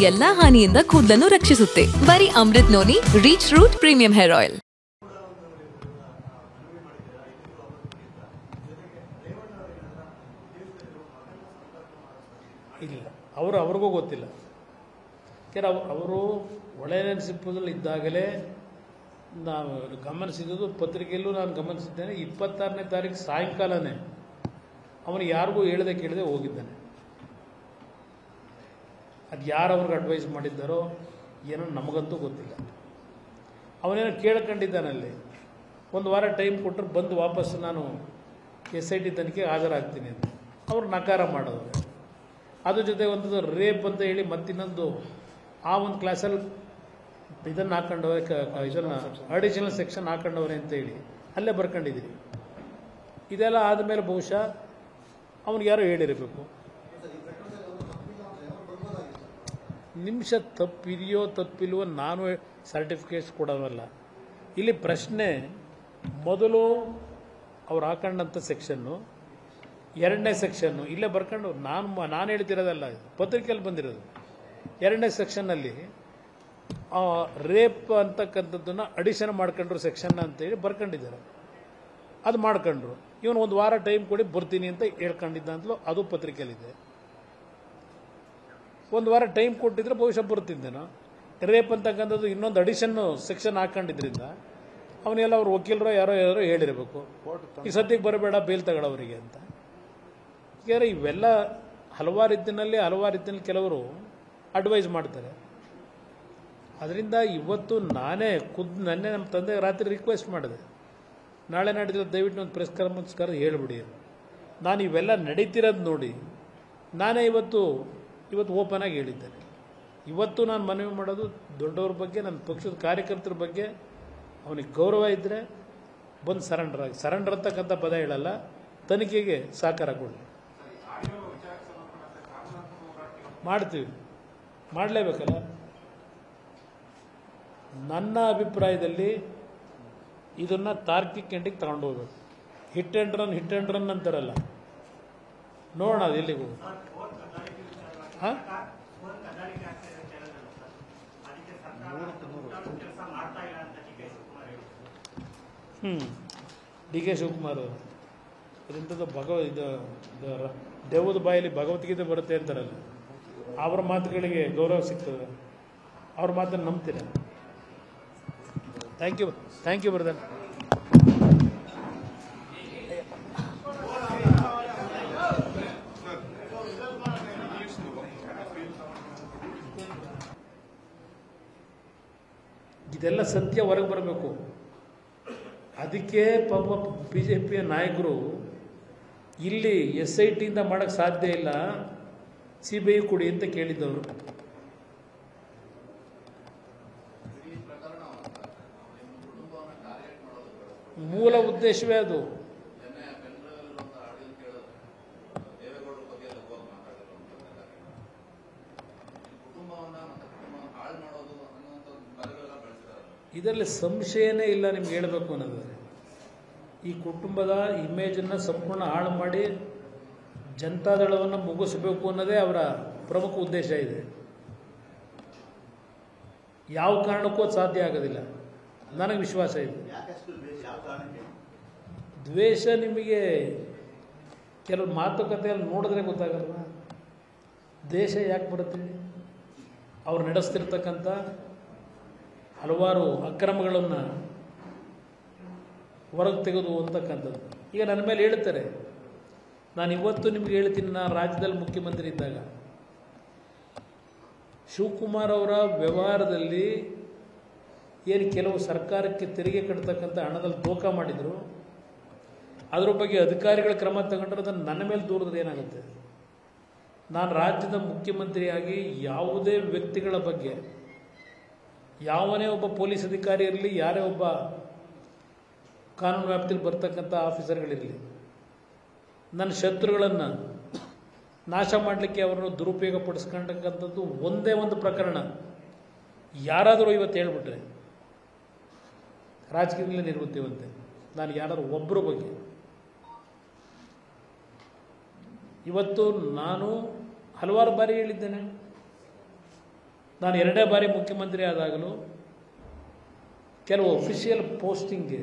ಎಲ್ಲಾ ಹಾನಿಯಿಂದ ಕೂದಲನ್ನು ರಕ್ಷಿಸುತ್ತೆ ಬರೀ Amrut noni reach root premium hair oil ಇಲ್ಲ ಅವರು ಅವ್ರಿಗೂ ಗೊತ್ತಿಲ್ಲ ಯಾಕೆಂದ್ರೆ ಅವ್ರು ಅವರು ಒಳನೆನಸಿಪ್ಪದಲ್ಲಿ ಇದ್ದಾಗಲೇ ನಾವು ಗಮನಿಸಿದ್ದು ಪತ್ರಿಕೆಯಲ್ಲೂ ನಾನು ಗಮನಿಸಿದ್ದೇನೆ ಇಪ್ಪತ್ತಾರನೇ ತಾರೀಕು ಸಾಯಂಕಾಲನೇ ಅವನು ಯಾರಿಗೂ ಹೇಳದೆ ಕೇಳದೆ ಹೋಗಿದ್ದಾನೆ ಅದು ಯಾರು ಅವ್ರಿಗೆ ಅಡ್ವೈಸ್ ಮಾಡಿದ್ದಾರೋ ಏನೋ ನಮಗಂತೂ ಗೊತ್ತಿಲ್ಲ ಅವನೇನೋ ಕೇಳ್ಕೊಂಡಿದ್ದಾನಲ್ಲಿ ಒಂದು ವಾರ ಟೈಮ್ ಕೊಟ್ಟರೆ ಬಂದು ವಾಪಸ್ ನಾನು ಎಸ್ ಐ ಟಿ ತನಿಖೆಗೆ ಹಾಜರಾಗ್ತೀನಿ ಅಂತ ಅವ್ರು ನಕಾರ ಮಾಡೋದು ಅದ್ರ ಜೊತೆ ಒಂದು ರೇಪ್ ಅಂತ ಹೇಳಿ ಮತ್ತಿನ್ನೊಂದು ಆ ಒಂದು ಕ್ಲಾಸಲ್ಲಿ ಇದನ್ನು ಹಾಕೊಂಡವ್ರೆ ಕ- ಕ- ಇದನ್ನು ಅಡಿಷನಲ್ ಸೆಕ್ಷನ್ ಹಾಕೊಂಡವ್ರೆ ಅಂತ ಹೇಳಿ ಅಲ್ಲೇ ಬರ್ಕೊಂಡಿದ್ದೀರಿ ಇದೆಲ್ಲ ಆದಮೇಲೆ ಬಹುಶಃ ಅವ್ನಿಗೆ ಯಾರೋ ಹೇಳಿರಬೇಕು ನಿಮಿಷ ತಪ್ಪಿದೆಯೋ ತಪ್ಪಿಲ್ವೋ ನಾನು ಸರ್ಟಿಫಿಕೇಟ್ಸ್ ಕೊಡೋವಲ್ಲ ಇಲ್ಲಿ ಪ್ರಶ್ನೆ ಮೊದಲು ಅವ್ರು ಹಾಕೊಂಡಂಥ ಸೆಕ್ಷನ್ನು ಎರಡನೇ ಸೆಕ್ಷನ್ನು ಇಲ್ಲೇ ಬರ್ಕೊಂಡು ನಾನು ಮ- ನಾನು ಹೇಳ್ತಿರೋದಲ್ಲ ಇದು ಪತ್ರಿಕೆಯಲ್ಲಿ ಬಂದಿರೋದು ಎರಡನೇ ಸೆಕ್ಷನ್ನಲ್ಲಿ ರೇಪ್ ಅಂತಕ್ಕಂಥದ್ದನ್ನು ಅಡಿಷನ್ ಮಾಡ್ಕೊಂಡ್ರು ಸೆಕ್ಷನ್ ಅಂತೇಳಿ ಬರ್ಕೊಂಡಿದ್ದಾರೆ ಅದು ಮಾಡ್ಕೊಂಡ್ರು ಇವನು ಒಂದು ವಾರ ಟೈಮ್ ಕೊಡಿ ಬರ್ತೀನಿ ಅಂತ ಹೇಳ್ಕೊಂಡಿದ್ದ ಅಂತಲೂ ಅದು ಪತ್ರಿಕೆಯಲ್ಲಿದೆ ಒಂದು ವಾರ ಟೈಮ್ ಕೊಟ್ಟಿದ್ರೆ ಬಹುಶಃ ಬರ್ತಿದ್ದೇನೋ ರೇಪ್ ಅಂತಕ್ಕಂಥದ್ದು ಇನ್ನೊಂದು ಅಡಿಷನ್ನು ಸೆಕ್ಷನ್ ಹಾಕೊಂಡಿದ್ರಿಂದ ಅವನೆಲ್ಲ ಅವ್ರ ವಕೀಲರು ಯಾರೋ ಯಾರೋ ಹೇಳಿರಬೇಕು ಈ ಸದ್ಯಕ್ಕೆ ಬರಬೇಡ ಬೇಲ್ ತಗೊಳ್ಳೋರಿಗೆ ಅಂತ ಯಾಕಂದರೆ ಇವೆಲ್ಲ ಹಲವಾರು ರೀತಿಯಲ್ಲಿ ಹಲವಾರು ರೀತಿಯಲ್ಲಿ ಕೆಲವರು ಅಡ್ವೈಸ್ ಮಾಡ್ತಾರೆ ಅದರಿಂದ ಇವತ್ತು ನಾನೇ ಖುದ್ದು ನನ್ನೇ ನಮ್ಮ ತಂದೆ ರಾತ್ರಿ ರಿಕ್ವೆಸ್ಟ್ ಮಾಡಿದೆ ನಾಳೆ ನಾಡಿದ್ರೆ ದಯವಿಟ್ಟು ಒಂದು ಪ್ರೆಸ್ ಕಾನ್ಫರೆನ್ಸ್ ಕರೆದು ಹೇಳ್ಬಿಡಿ ಅಂತ. ನಾನು ಇವೆಲ್ಲ ನಡೀತಿರೋದು ನೋಡಿ ನಾನೇ ಇವತ್ತು ಇವತ್ತು ಓಪನ್ ಆಗಿ ಹೇಳಿದ್ದೇನೆ ಇವತ್ತು ನಾನು ಮನವಿ ಮಾಡೋದು ದೊಡ್ಡವ್ರ ಬಗ್ಗೆ ನನ್ನ ಪಕ್ಷದ ಕಾರ್ಯಕರ್ತರ ಬಗ್ಗೆ ಅವನಿಗೆ ಗೌರವ ಇದ್ದರೆ ಬಂದು ಸರೆಂಡರ್ ಆಗಿ ಸರೆಂಡರ್ ಅಂತಕ್ಕಂಥ ಪದ ಹೇಳಲ್ಲ ತನಿಖೆಗೆ ಸಹಕಾರ ಕೊಡಿ ಮಾಡ್ತೀವಿ ಮಾಡಲೇಬೇಕಲ್ಲ ನನ್ನ ಅಭಿಪ್ರಾಯದಲ್ಲಿ ಇದನ್ನು ತಾರ್ಕಿಕ ಎಂಡಿಗೆ ತಗೊಂಡು ಹೋಗ್ಬೇಕು hit and run hit and run ಅಂತಾರಲ್ಲ ನೋಡೋಣ ಅದು ಎಲ್ಲಿಗೆ ಹೋಗುತ್ತೆ ಹಾಂ ಹ್ಞೂ ಡಿ ಕೆ ಶಿವಕುಮಾರ್ ಅವರು ಇದರಿಂದ ಭಗವ ಇದು ಇದು ರ- ದೆವ್ವದ ಬಾಯಲ್ಲಿ ಭಗವದ್ಗೀತೆ ಬರುತ್ತೆ ಅಂತಾರಲ್ಲ ಅವರ ಮಾತುಗಳಿಗೆ ಗೌರವ ಸಿಗ್ತದೆ ಅವ್ರ ಮಾತನ್ನು ನಂಬ್ತೀರ thank you thank you brother ಇದೆಲ್ಲ ಸತ್ಯ ಹೊರಗೆ ಬರಬೇಕು ಅದಕ್ಕೆ ಪಾಪ ಬಿ ಜೆ ಪಿಯ ನಾಯಕರು ಇಲ್ಲಿ ಎಸ್ ಐ ಟಿಯಿಂದ ಮಾಡೋಕ್ಕೆ ಸಾಧ್ಯ ಇಲ್ಲ ಸಿ ಬಿ ಐ ಕೊಡಿ ಅಂತ ಕೇಳಿದ್ದವರು ಮೂಲ ಉದ್ದೇಶವೇ ಅದು ಇದರಲ್ಲಿ ಸಂಶಯನೇ ಇಲ್ಲ ನಿಮ್ಗೆ ಹೇಳಬೇಕು ಅನ್ನೋದಾದ್ರೆ ಈ ಕುಟುಂಬದ ಇಮೇಜನ್ನು ಸಂಪೂರ್ಣ ಹಾಳು ಮಾಡಿ ಜನತಾದಳವನ್ನು ಮುಗಿಸಬೇಕು ಅನ್ನೋದೇ ಅವರ ಪ್ರಮುಖ ಉದ್ದೇಶ ಇದೆ ಯಾವ ಕಾರಣಕ್ಕೂ ಅದು ಸಾಧ್ಯ ಆಗೋದಿಲ್ಲ ನನಗೆ ವಿಶ್ವಾಸ ಇದೆ ದ್ವೇಷ ನಿಮಗೆ ಕೆಲವು ಮಾತುಕತೆಯಲ್ಲಿ ನೋಡಿದ್ರೆ ಗೊತ್ತಾಗಲ್ವ ದೇಶ ಯಾಕೆ ಬರುತ್ತೆ ಅವ್ರು ನಡೆಸ್ತಿರ್ತಕ್ಕಂಥ ಹಲವಾರು ಅಕ್ರಮಗಳನ್ನು ಹೊರಗೆ ತೆಗೆದು ಅಂತಕ್ಕಂಥದ್ದು ಈಗ ನನ್ನ ಮೇಲೆ ಹೇಳ್ತಾರೆ ನಾನು ಇವತ್ತು ನಿಮ್ಗೆ ಹೇಳ್ತೀನಿ ನಾನು ರಾಜ್ಯದಲ್ಲಿ ಮುಖ್ಯಮಂತ್ರಿ ಇದ್ದಾಗ ಶಿವಕುಮಾರ್ ಅವರ ವ್ಯವಹಾರದಲ್ಲಿ ಏನು ಕೆಲವು ಸರ್ಕಾರಕ್ಕೆ ತೆರಿಗೆ ಕಟ್ಟತಕ್ಕಂಥ ಹಣದಲ್ಲಿ ದೋಖ ಮಾಡಿದರು ಅದ್ರ ಬಗ್ಗೆ ಅಧಿಕಾರಿಗಳ ಕ್ರಮ ತಗೊಂಡ್ರೆ ಅದನ್ನು ನನ್ನ ಮೇಲೆ ದೂರಿದ್ರೆ ಏನಾಗುತ್ತೆ ನಾನು ರಾಜ್ಯದ ಮುಖ್ಯಮಂತ್ರಿಯಾಗಿ ಯಾವುದೇ ವ್ಯಕ್ತಿಗಳ ಬಗ್ಗೆ ಯಾವನೇ ಒಬ್ಬ ಪೊಲೀಸ್ ಅಧಿಕಾರಿ ಇರಲಿ ಯಾರೇ ಒಬ್ಬ ಕಾನೂನು ವ್ಯಾಪ್ತಿಯಲ್ಲಿ ಬರ್ತಕ್ಕಂಥ ಆಫೀಸರ್ಗಳಿರಲಿ ನನ್ನ ಶತ್ರುಗಳನ್ನು ನಾಶ ಮಾಡಲಿಕ್ಕೆ ಅವರನ್ನು ದುರುಪಯೋಗ ಪಡಿಸ್ಕೊಂಡಕ್ಕಂಥದ್ದು ಒಂದೇ ಒಂದು ಪ್ರಕರಣ ಯಾರಾದರೂ ಇವತ್ತು ಹೇಳ್ಬಿಟ್ರೆ ರಾಜಕೀಯದಲ್ಲಿ ನಿವೃತ್ತಿವಂತೆ ನಾನು ಯಾರಾದರೂ ಒಬ್ಬರ ಬಗ್ಗೆ ಇವತ್ತು ನಾನು ಹಲವಾರು ಬಾರಿ ಹೇಳಿದ್ದೇನೆ ನಾನು ಎರಡೇ ಬಾರಿ ಮುಖ್ಯಮಂತ್ರಿ ಆದಾಗಲೂ ಕೆಲವು ಅಫಿಷಿಯಲ್ ಪೋಸ್ಟಿಂಗ್ಗೆ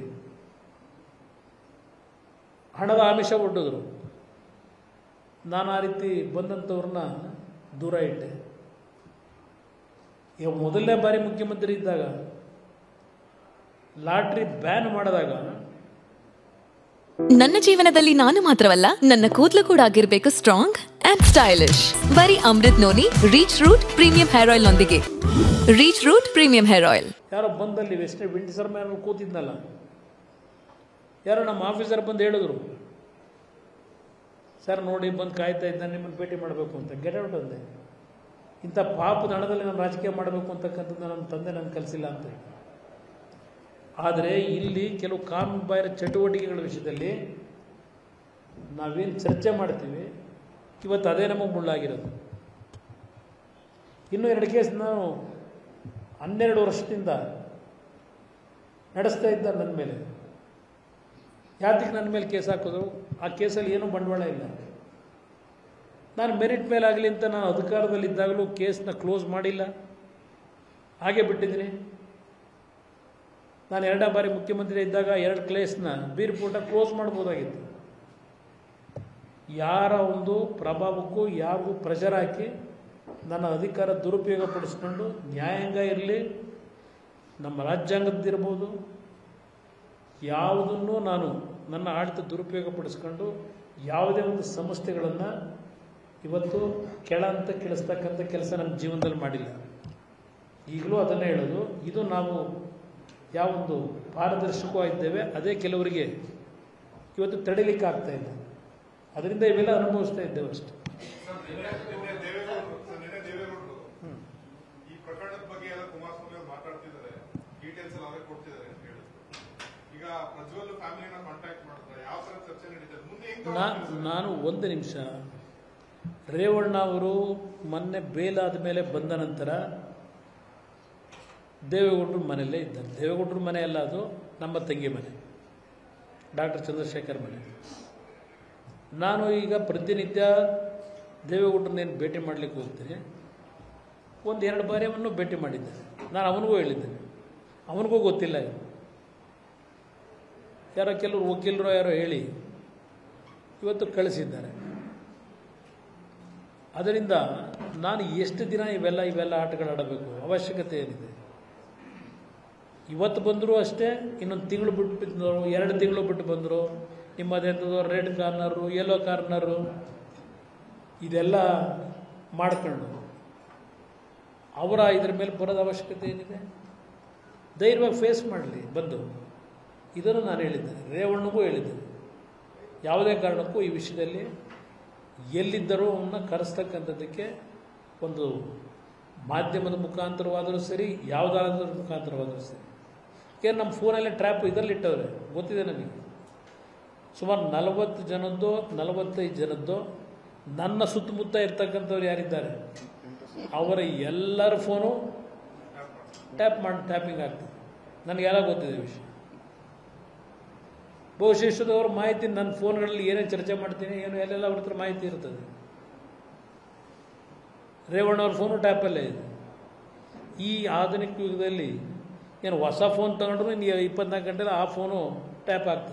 ಹಣದ ಆಮಿಷ ಒಡ್ಡಿದ್ರು ನಾನು ಆ ರೀತಿ ಬಂದಂಥವ್ರನ್ನ ದೂರ ಇಟ್ಟೆ ಈಗ ಮೊದಲನೇ ಬಾರಿ ಮುಖ್ಯಮಂತ್ರಿ ಇದ್ದಾಗ ಲಾಟ್ರಿ ಬ್ಯಾನ್ ಮಾಡಿದಾಗ ನನ್ನ ಜೀವನದಲ್ಲಿ ನಾನು ಮಾತ್ರವಲ್ಲ ನನ್ನ ಕೂದಲು ಕೂಡ ಆಗಿರ್ಬೇಕು ಸ್ಟ್ರಾಂಗ್ ಅಂಡ್ ಸ್ಟೈಲಿಶ್ ಬರೀ Amrut noni reach root premium hair oil ನೊಂದಿಗೆ reach root premium hair oil ಯಾರೋ ಬಂದಲ್ಲಿ ವೆಸ್ಟ್ ವಿಂಟಿಸರ್ ಮೇಲೆ ಕೂತಿದ್ನಲ್ಲ ಯಾರೋ ನಮ್ಮ ಆಫೀಸರ್ ಬಂದು ಹೇಳಿದ್ರು ಸರ್ ನೋಡಿ ಬಂದು ಕಾಯ್ತಾ ಇದ್ದ ನಿಮ್ಮನ್ನು ಭೇಟಿ ಮಾಡಬೇಕು ಅಂತ ಗೆಟ್ ಔಟ್ ಅಂದೆ ಇಂಥ ಪಾಪದ ಹಣದಲ್ಲಿ ನಾನು ರಾಜಕೀಯ ಮಾಡಬೇಕು ಅಂತಕ್ಕಂಥದ್ದು ನನ್ನ ತಂದೆ ನನಗೆ ಕಲಿಸಿಲ್ಲ ಅಂತ ಹೇಳಿ ಆದರೆ ಇಲ್ಲಿ ಕೆಲವು ಕಾನೂನು ಬಾಹಿರ ಚಟುವಟಿಕೆಗಳ ವಿಷಯದಲ್ಲಿ ನಾವೇನು ಚರ್ಚೆ ಮಾಡ್ತೀವಿ ಇವತ್ತು ಅದೇ ನಮಗೆ ಮುಳ್ಳಾಗಿರೋದು ಇನ್ನೂ ಎರಡು ಕೇಸ್ ನಾನು ಹನ್ನೆರಡು ವರ್ಷದಿಂದ ನಡೆಸ್ತಾ ಇದ್ದ ನನ್ನ ಮೇಲೆ ಯಾತಕ್ಕೆ ನನ್ನ ಮೇಲೆ ಕೇಸ್ ಹಾಕಿದ್ರು ಆ ಕೇಸಲ್ಲಿ ಏನೂ ಬಂಡವಾಳ ಇಲ್ಲ ನಾನು ಮೆರಿಟ್ ಮೇಲೆ ಆಗಲಿ ಅಂತ ನಾನು ಅಧಿಕಾರದಲ್ಲಿದ್ದಾಗಲೂ ಕೇಸ್ನ ಕ್ಲೋಸ್ ಮಾಡಿಲ್ಲ ಹಾಗೆ ಬಿಟ್ಟಿದ್ದೀನಿ ನಾನು ಎರಡೇ ಬಾರಿ ಮುಖ್ಯಮಂತ್ರಿ ಇದ್ದಾಗ ಎರಡು ಕೇಸ್ನ ಬೀರ್ಪೂಟ ಕ್ಲೋಸ್ ಮಾಡ್ಬೋದಾಗಿತ್ತು ಯಾರ ಒಂದು ಪ್ರಭಾವಕ್ಕೂ ಯಾರಿಗೂ ಪ್ರೆಷರ್ ಹಾಕಿ ನನ್ನ ಅಧಿಕಾರ ದುರುಪಯೋಗ ಪಡಿಸ್ಕೊಂಡು ನ್ಯಾಯಾಂಗ ಇರಲಿ ನಮ್ಮ ರಾಜ್ಯಾಂಗದ್ದಿರ್ಬೋದು ಯಾವುದನ್ನು ನಾನು ನನ್ನ ಆಡಳಿತ ದುರುಪಯೋಗ ಪಡಿಸ್ಕೊಂಡು ಯಾವುದೇ ಒಂದು ಸಂಸ್ಥೆಗಳನ್ನು ಇವತ್ತು ಕೆಳ ಅಂತ ಕೆಳಿಸ್ತಕ್ಕಂಥ ಕೆಲಸ ನಮ್ಮ ಜೀವನದಲ್ಲಿ ಮಾಡಿಲ್ಲ ಈಗಲೂ ಅದನ್ನೇ ಹೇಳೋದು ಇದು ನಾವು ಯಾವೊಂದು ಪಾರದರ್ಶಕವಾಗಿದ್ದೇವೆ ಅದೇ ಕೆಲವರಿಗೆ ಇವತ್ತು ತಡಿಲಿಕ್ಕೆ ಆಗ್ತಾ ಇಲ್ಲ ಅದರಿಂದ ಇವೆಲ್ಲ ಅನುಭವಿಸ್ತಾ ಇದ್ದೇವೆ ಅಷ್ಟೇ ನಿನ್ನೆ ದೇವೇಗೌಡರು ಸರ್, ನಿನ್ನೆ ದೇವೇಗೌಡರು ಈ ಪ್ರಕರಣದ ಬಗ್ಗೆ ಎಲ್ಲ ಕುಮಾರಸ್ವಾಮಿ ಅವರು ಮಾತಾಡ್ತಿದ್ದಾರೆ ಡೀಟೇಲ್ಸ್ ಎಲ್ಲ ಅವರೇ ಕೊಡ್ತಿದ್ದಾರೆ ಅಂತ ಹೇಳಿದ್ರು ಈಗ ಪ್ರಜ್ವಲ್ ಫ್ಯಾಮಿಲಿನ ಕಾಂಟ್ಯಾಕ್ಟ್ ಮಾಡಿದ್ರೆ ಯಾವ ತರ ಚರ್ಚೆ ನಡೀತದೆ ಮುಂದೆ ಹೆಂಗ್ ನಾ ತಗೊಂಡ್ರಿ ಸರ್? ನಾನು ಒಂದು ನಿಮಿಷ ರೇವಣ್ಣ ಅವರು ಮೊನ್ನೆ ಬೇಲಾದ ಮೇಲೆ ಬಂದ ನಂತರ ದೇವೇಗೌಡರು ಮನೆಯಲ್ಲೇ ಇದ್ದಾರೆ ದೇವೇಗೌಡರ ಮನೆ ಅಲ್ಲ ಅದು ನಮ್ಮ ತಂಗಿ ಮನೆ ಡಾಕ್ಟರ್ ಚಂದ್ರಶೇಖರ್ ಮನೆ ನಾನು ಈಗ ಪ್ರತಿನಿತ್ಯ ದೇವೇಗೌಡರನ್ನೇನು ಭೇಟಿ ಮಾಡಲಿಕ್ಕೆ ಹೋಗ್ತೀನಿ ಒಂದು ಎರಡು ಬಾರಿ ಅವನು ಭೇಟಿ ಮಾಡಿದ್ದೆ ನಾನು ಅವನಿಗೂ ಹೇಳಿದ್ದೇನೆ ಅವನಿಗೂ ಗೊತ್ತಿಲ್ಲ ಇದು ಯಾರೋ ಕೆಲವರು ವಕೀಲರು ಯಾರೋ ಹೇಳಿ ಇವತ್ತು ಕಳಿಸಿದ್ದಾರೆ ಅದರಿಂದ ನಾನು ಎಷ್ಟು ದಿನ ಇವೆಲ್ಲ ಇವೆಲ್ಲ ಆಟಗಳು ಆಡಬೇಕು ಅವಶ್ಯಕತೆ ಏನಿದೆ ಇವತ್ತು ಬಂದರೂ ಅಷ್ಟೇ ಇನ್ನೊಂದು ತಿಂಗಳು ಬಿಟ್ಟು ಬಂದರು ಎರಡು ತಿಂಗಳು ಬಿಟ್ಟು ಬಂದರು ನಿಮ್ಮದೆಂಥದ್ದು ರೆಡ್ ಕಾರ್ನರು ಯೆಲ್ಲೋ ಕಾರ್ನರು ಇದೆಲ್ಲ ಮಾಡ್ಕೊಂಡು ಅವರ ಇದ್ರ ಮೇಲೆ ಬರೋದು ಅವಶ್ಯಕತೆ ಏನಿದೆ ಧೈರ್ಯವಾಗಿ ಫೇಸ್ ಮಾಡಲಿ ಬಂದು ಇದನ್ನು ನಾನು ಹೇಳಿದ್ದೇನೆ ರೇವಣ್ಣಗೂ ಹೇಳಿದ್ದೇನೆ ಯಾವುದೇ ಕಾರಣಕ್ಕೂ ಈ ವಿಷಯದಲ್ಲಿ ಎಲ್ಲಿದ್ದರೂ ಅವನ್ನ ಕರೆಸ್ತಕ್ಕಂಥದ್ದಕ್ಕೆ ಒಂದು ಮಾಧ್ಯಮದ ಮುಖಾಂತರವಾದರೂ ಸರಿ ಯಾವುದಾದ್ರೂ ಮುಖಾಂತರವಾದರೂ ಸರಿ ಏನು ನಮ್ಮ ಫೋನಲ್ಲೇ ಟ್ರ್ಯಾಪ್ ಇದರಲ್ಲಿ ಇಟ್ಟವ್ರೆ ಗೊತ್ತಿದೆ ನನಗೆ ಸುಮಾರು ನಲವತ್ತು ಜನದ್ದು ನಲವತ್ತೈದು ಜನದ್ದು ನನ್ನ ಸುತ್ತಮುತ್ತ ಇರ್ತಕ್ಕಂಥವ್ರು ಯಾರಿದ್ದಾರೆ ಅವರ ಎಲ್ಲರ ಫೋನು ಟ್ಯಾಪ್ ಮಾಡಿ ಟ್ಯಾಪಿಂಗ್ ಆಗ್ತದೆ ನನಗೆಲ್ಲ ಗೊತ್ತಿದೆ ವಿಷಯ ಬಹುಶಃ ಇಷ್ಟದವ್ರ ಮಾಹಿತಿ ನನ್ನ ಫೋನ್ಗಳಲ್ಲಿ ಏನೇನು ಚರ್ಚೆ ಮಾಡ್ತೀನಿ ಏನು ಎಲ್ಲೆಲ್ಲ ಅವ್ರ ಹತ್ರ ಮಾಹಿತಿ ಇರ್ತದೆ ರೇವಣ್ಣವ್ರ ಫೋನು ಟ್ಯಾಪಲ್ಲೇ ಇದೆ ಈ ಆಧುನಿಕ ಯುಗದಲ್ಲಿ ಏನು ಹೊಸ ಫೋನ್ ತಗೊಂಡ್ರು ಇನ್ನು ಇಪ್ಪತ್ನಾಲ್ಕು ಗಂಟೆಲಿ ಆ ಫೋನು ಟ್ಯಾಪ್ ಆಗ್ತದೆ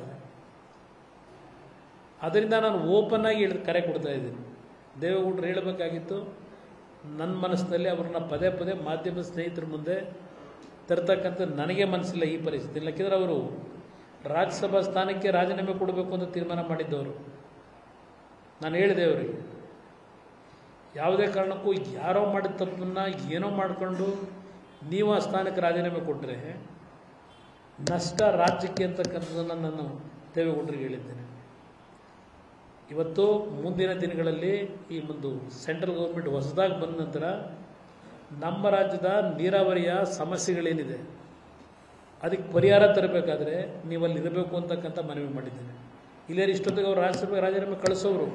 ಅದರಿಂದ ನಾನು ಓಪನ್ ಆಗಿ ಹೇಳಿದ ಕರೆ ಕೊಡ್ತಾ ಇದ್ದೀನಿ ದೇವೇಗೌಡರು ಹೇಳಬೇಕಾಗಿತ್ತು ನನ್ನ ಮನಸ್ಸಿನಲ್ಲಿ ಅವ್ರನ್ನ ಪದೇ ಪದೇ ಮಾಧ್ಯಮ ಸ್ನೇಹಿತರ ಮುಂದೆ ತರ್ತಕ್ಕಂಥ ನನಗೆ ಮನಸ್ಸಿಲ್ಲ ಈ ಪರಿಸ್ಥಿತಿ ಇಲ್ಲಕ್ಕಿದ್ರೆ ಅವರು ರಾಜ್ಯಸಭಾ ಸ್ಥಾನಕ್ಕೆ ರಾಜೀನಾಮೆ ಕೊಡಬೇಕು ಅಂತ ತೀರ್ಮಾನ ಮಾಡಿದ್ದವರು ನಾನು ಹೇಳಿದೆ ಅವರಿಗೆ ಯಾವುದೇ ಕಾರಣಕ್ಕೂ ಯಾರೋ ಮಾಡಿದ ತಪ್ಪನ್ನ ಏನೋ ಮಾಡಿಕೊಂಡು ನೀವು ಆ ಸ್ಥಾನಕ್ಕೆ ರಾಜೀನಾಮೆ ಕೊಟ್ಟರೆ ನಷ್ಟ ರಾಜ್ಯಕ್ಕೆ ಅಂತಕ್ಕಂಥದ್ದನ್ನು ನಾನು ದೇವೇಗೌಡರಿಗೆ ಹೇಳಿದ್ದೇನೆ ಇವತ್ತು ಮುಂದಿನ ದಿನಗಳಲ್ಲಿ ಈ ಒಂದು ಸೆಂಟ್ರಲ್ ಗೌರ್ಮೆಂಟ್ ಹೊಸದಾಗಿ ಬಂದ ನಂತರ ನಮ್ಮ ರಾಜ್ಯದ ನೀರಾವರಿಯ ಸಮಸ್ಯೆಗಳೇನಿದೆ ಅದಕ್ಕೆ ಪರಿಹಾರ ತರಬೇಕಾದ್ರೆ ನೀವು ಅಲ್ಲಿ ಇರಬೇಕು ಅಂತಕ್ಕಂಥ ಮನವಿ ಮಾಡಿದ್ದೇನೆ ಇಲ್ಲೇ ಇಷ್ಟೊತ್ತಿಗೆ ಅವರು ರಾಜ್ಯಸಭೆ ರಾಜೀನಾಮೆ ಕಳಿಸೋರು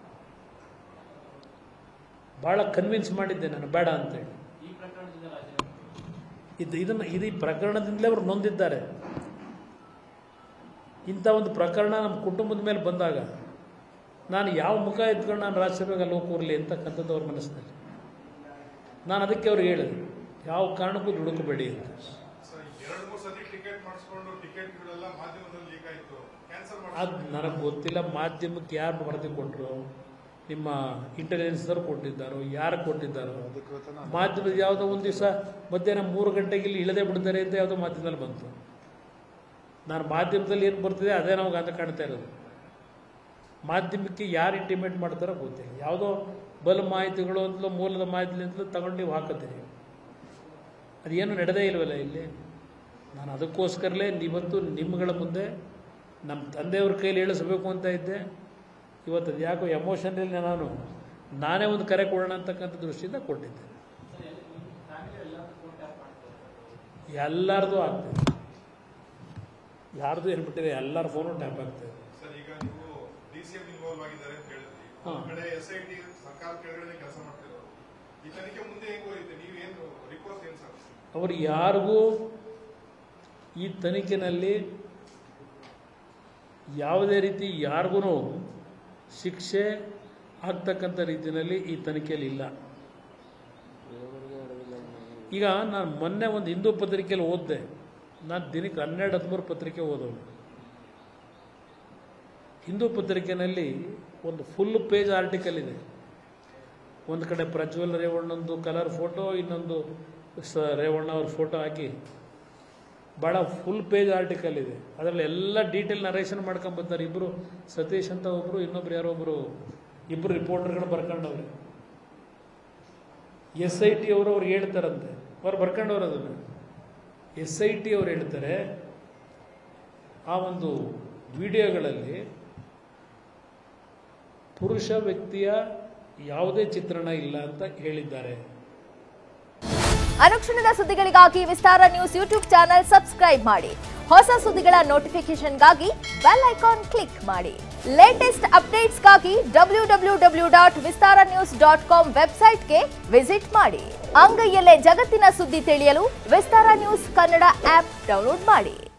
ಭಾಳ ಕನ್ವಿನ್ಸ್ ಮಾಡಿದ್ದೆ ನಾನು ಬೇಡ ಅಂತೇಳಿ ಇದು ಇದನ್ನು ಇದು ಈ ಪ್ರಕರಣದಿಂದಲೇ ಅವರು ನೊಂದಿದ್ದಾರೆ ಇಂಥ ಒಂದು ಪ್ರಕರಣ ನಮ್ಮ ಕುಟುಂಬದ ಮೇಲೆ ಬಂದಾಗ ನಾನು ಯಾವ ಮುಖ ಎತ್ಕೊಂಡು ನಾನು ರಾಜ್ಯಸಭೆಗೆ ಅಲ್ಲಿ ಹೋಗಿ ಕೂರಲಿ ಅಂತಕ್ಕಂಥದ್ದು ಅವ್ರ ಮನಸ್ಸಿನಲ್ಲಿ ನಾನು ಅದಕ್ಕೆ ಅವ್ರಿಗೆ ಹೇಳಿದೆ ಯಾವ ಕಾರಣಕ್ಕೂ ದುಡುಕಬೇಡಿ ಅಂತ ಸರ್ ಎರಡು ಮೂರು ಸತಿ ಟಿಕೆಟ್ ಮಾಡಿಸ್ಕೊಂಡು ಟಿಕೆಟ್ಗಳೆಲ್ಲ ಮಾಧ್ಯಮದಲ್ಲಿ ಲೀಕ್ ಆಯ್ತು ಕ್ಯಾನ್ಸಲ್ ಅದು ನನಗೆ ಗೊತ್ತಿಲ್ಲ ಮಾಧ್ಯಮಕ್ಕೆ ಯಾರು ವರದಿ ಕೊಟ್ಟರು ನಿಮ್ಮ ಇಂಟೆಲಿಜೆನ್ಸ್ದವ್ರು ಕೊಟ್ಟಿದ್ದಾರೋ ಯಾರು ಕೊಟ್ಟಿದ್ದಾರೋ ಮಾಧ್ಯಮದ ಯಾವುದೋ ಒಂದು ದಿವಸ ಮಧ್ಯಾಹ್ನ ಮೂರು ಗಂಟೆಗೆ ಇಲ್ಲಿ ಇಳದೆ ಬಿಡ್ತಾರೆ ಅಂತ ಯಾವುದೋ ಮಾಧ್ಯಮದಲ್ಲಿ ಬಂತು ನಾನು ಮಾಧ್ಯಮದಲ್ಲಿ ಏನು ಬರ್ತಿದೆ ಅದೇ ನಮಗೆ ಅಂತ ಕಾಣ್ತಾ ಇರೋದು ಮಾಧ್ಯಮಕ್ಕೆ ಯಾರು ಇಂಟಿಮೇಟ್ ಮಾಡ್ತಾರೋ ಗೊತ್ತಿಲ್ಲ ಯಾವುದೋ ಬಲ್ ಮಾಹಿತಿಗಳು ಅಂತಲೋ ಮೂಲದ ಮಾಹಿತಿ ಅಂತಲೂ ತಗೊಂಡು ನೀವು ಹಾಕತ್ತೀರಿ ಅದೇನು ನಡೆದೇ ಇಲ್ವಲ್ಲ ಇಲ್ಲಿ ನಾನು ಅದಕ್ಕೋಸ್ಕರಲೇ ಇವತ್ತು ನಿಮ್ಮಗಳ ಮುಂದೆ ನಮ್ಮ ತಂದೆಯವ್ರ ಕೈಲಿ ಹೇಳಿಸ್ಬೇಕು ಅಂತ ಇದ್ದೆ ಇವತ್ತು ಅದು ಯಾಕೋ ಎಮೋಷನಲ್ಲಿ ನಾನು ನಾನೇ ಒಂದು ಕರೆ ಕೊಡೋಣ ಅಂತಕ್ಕಂಥ ದೃಷ್ಟಿಯಿಂದ ಕೊಟ್ಟಿದ್ದೆ ಎಲ್ಲರದು ಆಗ್ತದೆ ಯಾರ್ದು ಏನ್ಬಿಟ್ಟಿದೆ ಎಲ್ಲರ ಫೋನು ಟ್ಯಾಪ್ ಆಗ್ತದೆ ಸರ್ ಈಗ ನೀವು ಡಿ ಸಿ ಎಂ ಇನ್ವಾಲ್ವ್ ಆಗಿದ್ದಾರೆ ಅಂತ ಹೇಳಿದ್ರಿ ಹಾ. ಒಂದ್ ಕಡೆ ಎಸ್ ಐ ಟಿ ಸರ್ಕಾರ ಕೆಳಗಡೆ ಕೆಲಸ ಮಾಡ್ತಿರೋದು ಈ ತನಿಖೆ ಮುಂದೆ ಹೆಂಗ್ ಹೋಯ್ತು ನೀವೇನು ರಿಪೋರ್ಟ್ ಏನ್ ಸರ್ ಅವರು ಯಾರಿಗೂ ಈ ತನಿಖೆನಲ್ಲಿ ಯಾವುದೇ ರೀತಿ ಯಾರಿಗೂ ಶಿಕ್ಷೆ ಆಗ್ತಕ್ಕಂಥ ರೀತಿಯಲ್ಲಿ ಈ ತನಿಖೆಯಲ್ಲಿ ಇಲ್ಲ ಈಗ ನಾನು ಮೊನ್ನೆ ಒಂದು ಹಿಂದೂ ಪತ್ರಿಕೆಯಲ್ಲಿ ಓದಿದೆ ನಾನು ದಿನಕ್ಕೆ ಹನ್ನೆರಡು ಹದಿಮೂರು ಪತ್ರಿಕೆ ಓದೋನು ಹಿಂದೂ ಪತ್ರಿಕೆಯಲ್ಲಿ ಒಂದು ಫುಲ್ ಪೇಜ್ ಆರ್ಟಿಕಲ್ ಇದೆ ಒಂದು ಕಡೆ ಪ್ರಜ್ವಲ್ ರೇವಣ್ಣಂದು ಕಲರ್ ಫೋಟೋ ಇನ್ನೊಂದು ಸ ರೇವಣ್ಣ ಅವ್ರ ಫೋಟೋ ಹಾಕಿ ಭಾಳ ಫುಲ್ ಪೇಜ್ ಆರ್ಟಿಕಲ್ ಇದೆ ಅದರಲ್ಲಿ ಎಲ್ಲ ಡೀಟೇಲ್ ನರೇಷನ್ ಮಾಡ್ಕೊಂಬರ್ತಾರೆ ಇಬ್ಬರು ಸತೀಶ್ ಅಂತ ಒಬ್ಬರು ಇನ್ನೊಬ್ರು ಯಾರೋ ಒಬ್ಬರು ಇಬ್ಬರು ರಿಪೋರ್ಟರ್ಗಳು ಬರ್ಕೊಂಡವ್ರೆ ಎಸ್ ಐ ಟಿ ಅವರು ಅವ್ರು ಹೇಳ್ತಾರಂತೆ ಅವ್ರು ಬರ್ಕೊಂಡವ್ರು ಅದನ್ನು ಎಸ್ ಐ ಟಿ ಅವ್ರು ಹೇಳ್ತಾರೆ ಆ ಒಂದು ವಿಡಿಯೋಗಳಲ್ಲಿ ಪುರುಷ ವ್ಯಕ್ತಿಯ ಯಾವುದೇ ಚಿತ್ರಣ ಇಲ್ಲ ಅಂತ ಹೇಳಿದ್ದಾರೆ ಅನುಕ್ಷಣದ ಸುದ್ದಿಗಳಿಗಾಗಿ Vistara news YouTube channel subscribe ಮಾಡಿ ಹೊಸ ಸುದ್ದಿಗಳ ನೋಟಿಫಿಕೇಶನ್ಗಾಗಿ ಬೆಲ್ ಐಕಾನ್ ಕ್ಲಿಕ್ ಮಾಡಿ ಲೇಟೆಸ್ಟ್ ಅಪ್ಡೇಟ್ಸ್ಗಾಗಿ W W W dot Vistara news dot com ವೆಬ್ಸೈಟ್ಗೆ ವಿಸಿಟ್ ಮಾಡಿ ಅಂಗೈಯಲ್ಲೇ ಜಗತ್ತಿನ ಸುದ್ದಿ ತಿಳಿಯಲು Vistara news Kannada app download ಮಾಡಿ